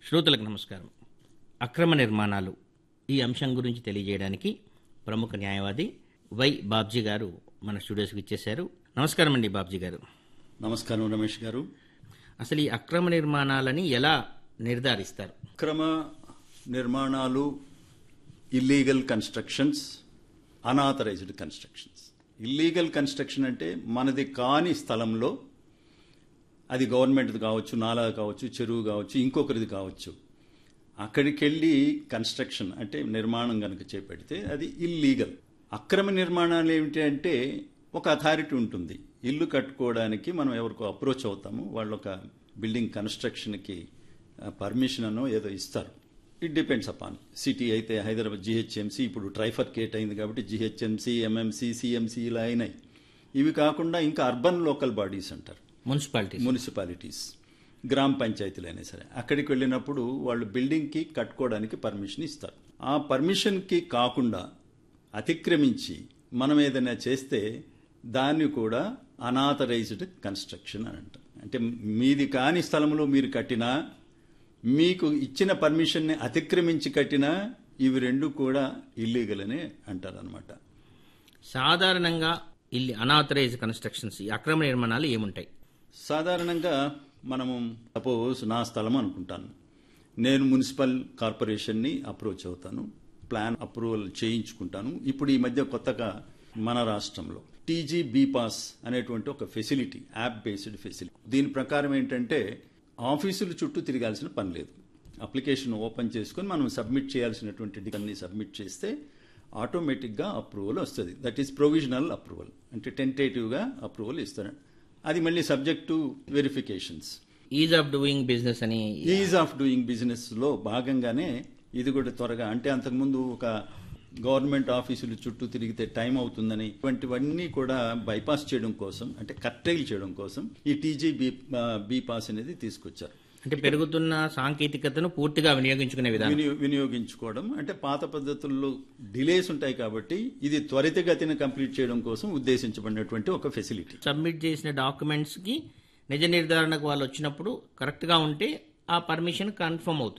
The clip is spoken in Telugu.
శ్రోతలకు నమస్కారం అక్రమ నిర్మాణాలు ఈ అంశం గురించి తెలియజేయడానికి ప్రముఖ న్యాయవాది వై బాబ్జీ గారు మన స్టూడియోస్కి ఇచ్చేశారు నమస్కారం అండి బాబ్జీ గారు నమస్కారం రమేష్ గారు అసలు ఈ అక్రమ నిర్మాణాలని ఎలా నిర్ధారిస్తారు అక్రమ నిర్మాణాలు illegal constructions unauthorised constructions illegal construction అంటే మనది కాని స్థలంలో అది గవర్నమెంట్ది కావచ్చు నాలా కావచ్చు చెరువు కావచ్చు ఇంకొకరిది కావచ్చు అక్కడికి వెళ్ళి కన్స్ట్రక్షన్ అంటే నిర్మాణం కనుక చేపడితే అది ఇల్లీగల్ అక్రమ నిర్మాణాలు ఏమిటి అంటే ఒక అథారిటీ ఉంటుంది ఇల్లు కట్టుకోవడానికి మనం ఎవరికో అప్రోచ్ అవుతాము వాళ్ళు ఒక బిల్డింగ్ కన్స్ట్రక్షన్కి పర్మిషన్ అనో ఏదో ఇస్తారు ఇట్ డిపెండ్స్ అపాన్ సిటీ అయితే హైదరాబాద్ జిహెచ్ఎంసీ ఇప్పుడు ట్రైఫర్కేట్ అయింది కాబట్టి జిహెచ్ఎంసీ ఎంఎంసీ సిఎంసీ ఇలా అయినాయి ఇవి కాకుండా ఇంకా అర్బన్ లోకల్ బాడీస్ అంటారు మున్సిపాలిటీ మున్సిపాలిటీస్ గ్రామ పంచాయతీలు అయినా సరే అక్కడికి వెళ్ళినప్పుడు వాళ్ళు బిల్డింగ్కి కట్టుకోవడానికి పర్మిషన్ ఇస్తారు ఆ పర్మిషన్కి కాకుండా అతిక్రమించి మనం ఏదైనా చేస్తే దాన్ని కూడా అనాథరైజ్డ్ కన్స్ట్రక్షన్ అని అంటాం అంటే మీది కాని స్థలంలో మీరు కట్టినా మీకు ఇచ్చిన పర్మిషన్ని అతిక్రమించి కట్టినా ఇవి రెండు కూడా ఇల్లీగల్ అని అంటారు అనమాట సాధారణంగా ఇల్లు అనాథరైజ్ కన్స్ట్రక్షన్స్ ఈ అక్రమ నిర్మాణాలు ఏముంటాయి సాధారణంగా మనము సపోజ్ నా స్థలం అనుకుంటాను నేను మున్సిపల్ కార్పొరేషన్ని అప్రోచ్ అవుతాను ప్లాన్ అప్రూవల్ చేయించుకుంటాను ఇప్పుడు ఈ మధ్య కొత్తగా మన రాష్ట్రంలో టీజీ బీపాస్ అనేటువంటి ఒక ఫెసిలిటీ యాప్ బేస్డ్ ఫెసిలిటీ దీని ప్రకారం ఏంటంటే ఆఫీసుల చుట్టూ తిరగాల్సిన పని లేదు అప్లికేషన్ ఓపెన్ చేసుకొని మనం సబ్మిట్ చేయాల్సినటువంటి అన్ని సబ్మిట్ చేస్తే ఆటోమేటిక్గా అప్రూవల్ వస్తుంది దట్ ఈస్ ప్రొవిజనల్ అప్రూవల్ అంటే టెంటేటివ్గా అప్రూవల్ ఇస్తారు అది మళ్ళీ subject to verifications ease of doing business అని ఈజ్ ఆఫ్ డూయింగ్ బిజినెస్ లో భాగంగానే ఇది కూడా త్వరగా అంటే అంతకుముందు ఒక గవర్నమెంట్ ఆఫీసులు చుట్టూ తిరిగితే టైం అవుతుందని ఇటువంటివన్నీ కూడా బైపాస్ చేయడం కోసం అంటే కట్టైల్ చేయడం కోసం ఈ టీజీ బీ బీ పాస్ అనేది తీసుకొచ్చారు అంటే పెరుగుతున్న సాంకేతికతను పూర్తిగా వినియోగించుకునే విధానం వినియో వినియోగించుకోవడం అంటే పాత పద్ధతుల్లో డిలేస్ ఉంటాయి కాబట్టి ఇది త్వరితగతిన కంప్లీట్ చేయడం కోసం ఉద్దేశించబడినటువంటి ఒక ఫెసిలిటీ సబ్మిట్ చేసిన డాక్యుమెంట్స్ కి నిజ నిర్ధారణకు వాళ్ళు వచ్చినప్పుడు కరెక్ట్ గా ఉంటే ఆ పర్మిషన్ కన్ఫర్మ్ అవుతుంది